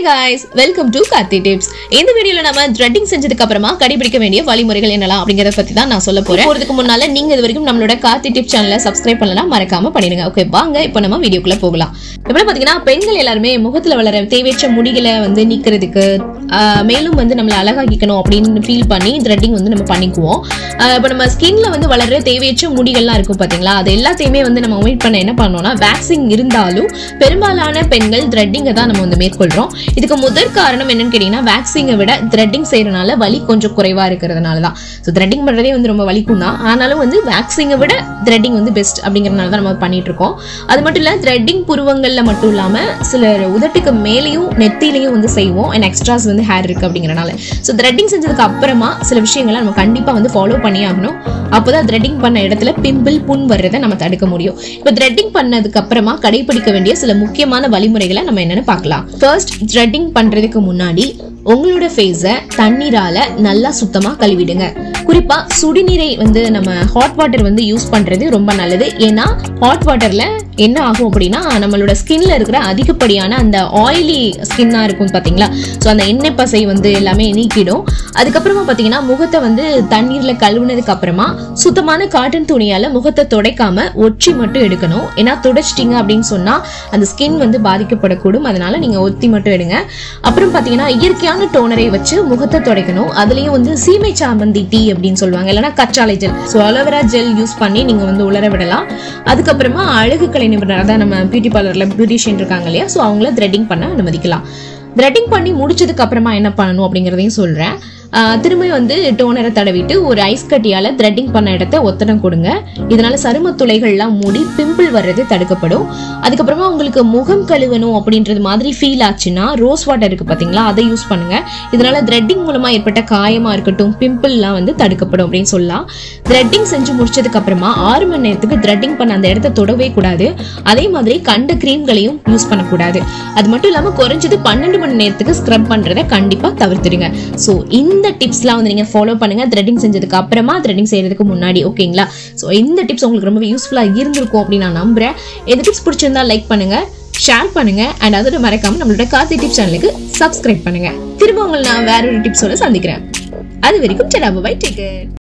guys welcome to Karthi tips இந்த வீடியோல நம்ம த்ரெட்டிங் செஞ்சதுக்கு அப்புறமா கடைபிடிக்க வேண்டிய வழிமுறைகள் என்னலாம் அப்படிங்கறத பத்தி தான் நான் சொல்ல போறேன் போறதுக்கு முன்னால நீங்க இது வரைக்கும் நம்மளோட கார்த்தி டிப் சேனலை சப்ஸ்கிரைப் பண்ணலாம் மறக்காம பண்ணிடுங்க ஓகே வாங்க இப்போ நம்ம வீடியோக்குள்ள போகலாம் இப்போ பாத்தீங்கன்னா பெண்கள் எல்லாருமே முகத்துல வளர தேவையற்ற முடிகளை வந்து நீக்கிறதுக்கு ஆஹ், மேலும் வந்து நம்மள அழகாக்கிக்கணும் அப்படின்னு ஃபீல் பண்ணி த்ரெட்டிங் வந்து நம்ம பண்ணிக்குவோம் ஆஹ், இப்போ நம்ம ஸ்கின்ல வந்து வளர தேவையற்ற முடிகள்லாம் இருக்கும் பாத்தீங்களா அது எல்லாத்தையுமே வந்து நம்ம ஒமிட் பண்ண என்ன பண்ணோம்னா வேக்சிங் இருந்தாலும் பெரும்பாலான பெண்கள் த்ரெட்டிங்கை தான் நம்ம வந்து மேற்கொள்றோம் இதுக்கு முதற் காரணம் என்னன்னு கேட்டீங்கன்னா வேக்சிங்கை விட த்ரெட்டிங் செய்யறதுனால வலி கொஞ்சம் குறைவா இருக்கிறதுனால தான் ஸோ த்ரெட்டிங் பண்றதே வந்து ரொம்ப வலிக்கும் தான் ஆனாலும் வந்து வேக்சிங்கை விட த்ரெட்டிங் வந்து பெஸ்ட் அப்படிங்கறதுனால தான் நம்ம பண்ணிட்டு இருக்கோம் அது மட்டும் இல்ல த்ரெட்டிங் புருவங்கள்ல மட்டும் இல்லாம சில உதட்டுக்கு மேலேயும் நெத்திலையும் வந்து செய்வோம் அண்ட் எக்ஸ்ட்ராஸ் வந்து ஹேர் இருக்கு அப்படிங்கறனால ஸோ த்ரெட்டிங் செஞ்சதுக்கு அப்புறமா சில விஷயங்களை நம்ம கண்டிப்பா வந்து ஃபாலோ பண்ணி ஆகணும் அப்போதான் த்ரெட்டிங் பண்ண இடத்துல பிம்பிள் புண் வர்றதை நம்ம தடுக்க முடியும் இப்போ த்ரெட்டிங் பண்ணதுக்கு அப்புறமா கடைபிடிக்க வேண்டிய சில முக்கியமான வழிமுறைகளை நம்ம என்னன்னு பார்க்கலாம் ஃபர்ஸ்ட் த்ரெட்டிங் பண்றதுக்கு முன்னாடி உங்களோட ஃபேஸை தண்ணீரால நல்லா சுத்தமா கழுவிடுங்க குறிப்பா சுடுநீரை வந்து நம்ம ஹாட் வாட்டர் வந்து யூஸ் பண்றது ரொம்ப நல்லது ஏன்னா ஹாட் வாட்டர்ல என்ன ஆகும் அப்படின்னா நம்மளோட ஸ்கின்ல இருக்கிற அதிகப்படியான அந்த ஆயிலி ஸ்கின்னா இருக்கும் பாத்தீங்களா ஸோ அந்த எண்ணெய் பசை வந்து எல்லாமே நீக்கிடும் அதுக்கப்புறமா பாத்தீங்கன்னா முகத்தை வந்து தண்ணீர்ல கழுவுனதுக்கு அப்புறமா சுத்தமான காட்டன் துணியால முகத்தை துடைக்காம ஒற்றி மட்டும் எடுக்கணும் ஏன்னா துடைச்சிட்டீங்க அப்படின்னு சொன்னா அந்த ஸ்கின் வந்து பாதிக்கப்படக்கூடும் அதனால நீங்க ஒத்தி மட்டும் எடுங்க அப்புறம் பாத்தீங்கன்னா இயற்கையான டோனரை வச்சு முகத்தை துடைக்கணும் அதுலயும் வந்து சீமை சாமந்தி டீ அப்படின்னு சொல்லுவாங்க இல்லைன்னா கற்றாழை gel so aloe vera gel use பண்ணி நீங்க வந்து உலர விடலாம் அதுக்கப்புறமா அழகு கலை நிபுணர் அதான் நம்ம பியூட்டி பார்லர்ல பியூட்டிஷியன் இருக்காங்க இல்லையா ஸோ அவங்கள த்ரெட்டிங் பண்ண அனுமதிக்கலாம் த்ரெட்டிங் பண்ணி முடிச்சதுக்கு அப்புறமா என்ன பண்ணணும் அப்படிங்கறதையும் சொல்றேன் ஆஹ் திரும்பி வந்து டோனரை தடவிட்டு ஒரு ஐஸ் கட்டியால த்ரெட்டிங் பண்ண இடத்த ஒத்தடம் கொடுங்க இதனால சரும துளைகள்லாம் மூடி பிம்பிள் வர்றது தடுக்கப்படும் அதுக்கப்புறமா உங்களுக்கு முகம் கழுவணும் அப்படின்றது மாதிரி ஃபீல் ஆச்சுன்னா ரோஸ் வாட்டர் இருக்கு பாத்தீங்களா அதை யூஸ் பண்ணுங்க இதனால த்ரெட்டிங் மூலமா ஏற்பட்ட காயமா இருக்கட்டும் பிம்பிள்லாம் வந்து தடுக்கப்படும் அப்படின்னு சொல்லலாம் த்ரெட்டிங் செஞ்சு முடிச்சதுக்கு அப்புறமா ஆறு மணி நேரத்துக்கு த்ரெட்டிங் பண்ண அந்த இடத்த தொடவே கூடாது அதே மாதிரி கண்ட கிரீம்களையும் யூஸ் பண்ணக்கூடாது அது மட்டும் இல்லாம குறைஞ்சது பன்னெண்டு மணி நேரத்துக்கு ஸ்க்ரப் பண்றதை கண்டிப்பா தவிர்த்துடுங்க ஸோ இந்த டிப்ஸ்லாம் வந்து நீங்க ஃபாலோ பண்ணுங்க த்ரெட்டிங் செஞ்சதுக்கு அப்புறமா த்ரெட்டிங் செய்யறதுக்கு முன்னாடி ஓகேங்களா ஸோ இந்த டிப்ஸ் உங்களுக்கு ரொம்ப யூஸ்ஃபுல்லா இருந்திருக்கும் அப்படின்னு நான் நம்புறேன் இந்த டிப்ஸ் பிடிச்சிருந்தா லைக் பண்ணுங்க ஷேர் பண்ணுங்க அண்ட் அதோட மறக்காம நம்மளோட கார்த்தி டிப்ஸ் சேனலுக்கு சப்ஸ்கிரைப் பண்ணுங்க திரும்ப உங்களை நான் வேற ஒரு டிப்ஸோட சந்திக்கிறேன் அது வரைக்கும் சடா பை டேக்